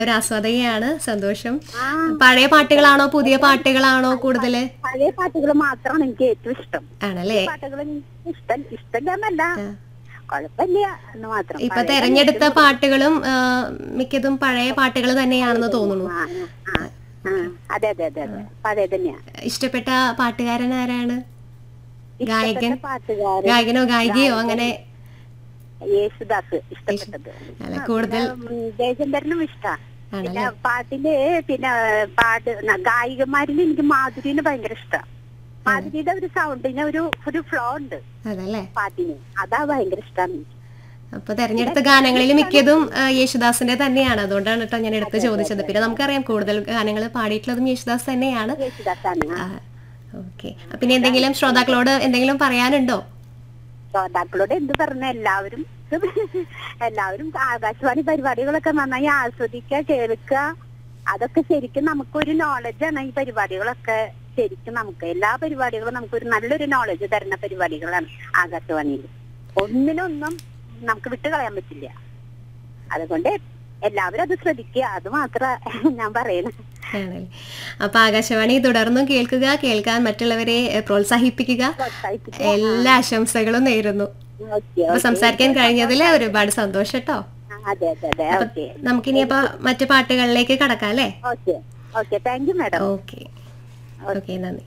ഒരു ആസ്വാദകയാണ് സന്തോഷം പഴയ പാട്ടുകളാണോ പുതിയ പാട്ടുകളാണോ കൂടുതല് പഴയ പാട്ടുകൾ മാത്രമാണ് എനിക്ക് ഏറ്റവും ഇഷ്ടം ആണല്ലേ പാട്ടുകൾ എനിക്ക് ഇഷ്ടം ഇഷ്ടമില്ലെന്നല്ല കുഴപ്പമില്ല എന്ന് മാത്രം ഇപ്പൊ തെരഞ്ഞെടുത്ത പാട്ടുകളും ആ, മിക്കതും പഴയ പാട്ടുകൾ തന്നെയാണെന്ന് തോന്നുന്നു ആ, ആ, ആ. അതെ അതെ അതെ അതെ പഴയ തന്നെയാ ഇഷ്ടപ്പെട്ട പാട്ടുകാരൻ ആരാണ് ഗായകൻ ഇഷ്ടപ്പെട്ട പാട്ടുകാരൻ ഗായകനോ ഗായികയോ അങ്ങനെ യേശുദാസ് ഇഷ്ടപ്പെട്ടത് അല്ല കൂടുതൽ ഉം, ജയചന്ദ്രനും ഇഷ്ടാ ആണല്ലേ? പിന്നെ പാട്ടില് പിന്നെ പാട്ട് ന- ഗായികമാരിൽ എനിക്ക് മാധുരിനെ ഭയങ്കര ഇഷ്ടാ മാധുരിയുടെ ഒരു സൗണ്ടിന് ഒരു ഒരു ഫ്ലോ ഉണ്ട് അതല്ലേ പാട്ടിന് അതാ ഭയങ്കര ഇഷ്ടമാണ് എനിക്ക് അപ്പൊ തെരഞ്ഞെടുത്ത ഗാനങ്ങളിൽ മിക്കതും ആ, യേശുദാസിന്റെ തന്നെയാണ് അതുകൊണ്ടാണ് കേട്ടോ ഞാൻ എടുത്ത് ചോദിച്ചത് പിന്നെ നമുക്കറിയാം കൂടുതൽ ഗാനങ്ങൾ പാടിയിട്ടുള്ളതും യേശുദാസ് തന്നെയാണ് യേശുദാസാണ് ഓക്കെ പിന്നെ എന്തെങ്കിലും ശ്രോതാക്കളോട് എന്തെങ്കിലും പറയാനുണ്ടോ ശ്രോതാക്കളോട് എന്ത് പറഞ്ഞ എല്ലാവരും എല്ലാവരും ആകാശവാണി പരിപാടികളൊക്കെ നന്നായി ആസ്വദിക്കുക കേൾക്കുക അതൊക്കെ ശരിക്കും നമുക്കൊരു നോളജാണ് ഈ പരിപാടികളൊക്കെ ശരിക്കും നമുക്ക് എല്ലാ പരിപാടികളും നമുക്കൊരു നല്ലൊരു നോളജ് തരുന്ന പരിപാടികളാണ് ആകാശവാണിയിൽ ഒന്നിനൊന്നും നമുക്ക് വിട്ടുകളയാൻ പറ്റില്ല അതുകൊണ്ട് എല്ലാവരും അത് ശ്രദ്ധിക്കുക അത് മാത്ര ഞാൻ പറയുന്നത് ആണല്ലേ അപ്പൊ ആകാശവാണി തുടർന്നും കേൾക്കുക കേൾക്കാൻ മറ്റുള്ളവരെ എ, പ്രോത്സാഹിപ്പിക്കുക പ്രോത്സാഹിപ്പിക്കുക. എല്ലാ ആശംസകളും നേരുന്നു ഓക്കെ അപ്പൊ സംസാരിക്കാൻ കഴിഞ്ഞതിൽ ഒരുപാട് സന്തോഷം കേട്ടോ അതെ അതെ അതെ ഓക്കെ നമുക്കിനി അപ്പൊ മറ്റു പാട്ടുകളിലേക്ക് കടക്കാം അല്ലേ okay okay thank you madam okay okay നന്ദി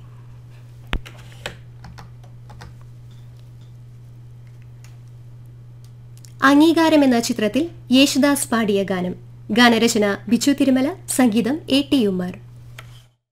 അംഗീകാരം എന്ന ചിത്രത്തിൽ യേശുദാസ് പാടിയ ഗാനം ഗാനരചന ബിജു തിരുമല സംഗീതം എ ടി ഉമ്മർ